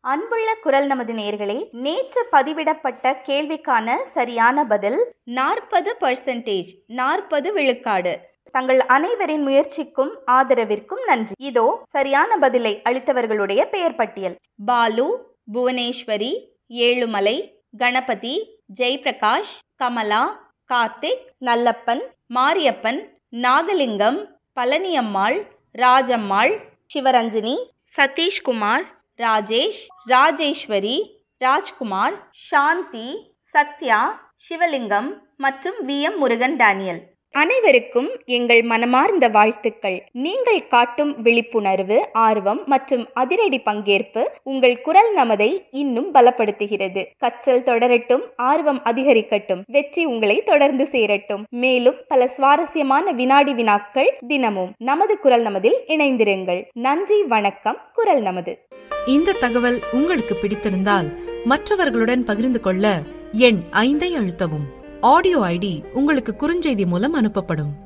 அன்புள்ள குரல் நமது நேர்களே நேற்று பதிவிடப்பட்ட கேள்விக்கான சரியான பதில் நாற்பது பர்சன்டேஜ் நாற்பது விழுக்காடு தங்கள் அனைவரின் முயற்சிக்கும் ஆதரவிற்கும் நன்றி இதோ சரியான பதிலை அளித்தவர்களுடைய பெயர் பட்டியல் பாலு புவனேஸ்வரி ஏழுமலை கணபதி ஜெயபிரகாஷ் கமலா கார்த்திக் நல்லப்பன் மாரியப்பன் நாகலிங்கம் பழனியம்மாள் ராஜம்மாள் சிவரஞ்சனி சதீஷ்குமார் ராஜேஷ் ராஜேஸ்வரி ராஜ்குமார் சாந்தி சத்யா சிவலிங்கம் மற்றும் வி எம் முருகன் டேனியல் அனைவருக்கும் எங்கள் மனமார்ந்த வாழ்த்துக்கள் நீங்கள் காட்டும் விழிப்புணர்வு ஆர்வம் மற்றும் அதிரடி பங்கேற்பு உங்கள் குரல் நமதை இன்னும் பலப்படுத்துகிறது கற்றல் தொடரட்டும் ஆர்வம் அதிகரிக்கட்டும் வெற்றி உங்களை தொடர்ந்து சேரட்டும் மேலும் பல சுவாரஸ்யமான வினாடி வினாக்கள் தினமும் நமது குரல் நமதில் இணைந்திருங்கள் நன்றி வணக்கம் குரல் நமது இந்த தகவல் உங்களுக்கு பிடித்திருந்தால் மற்றவர்களுடன் பகிர்ந்து கொள்ள எண் ஐந்தை அழுத்தவும் ஆடியோ ஐடி உங்களுக்கு குறுஞ்செய்தி மூலம் அனுப்பப்படும்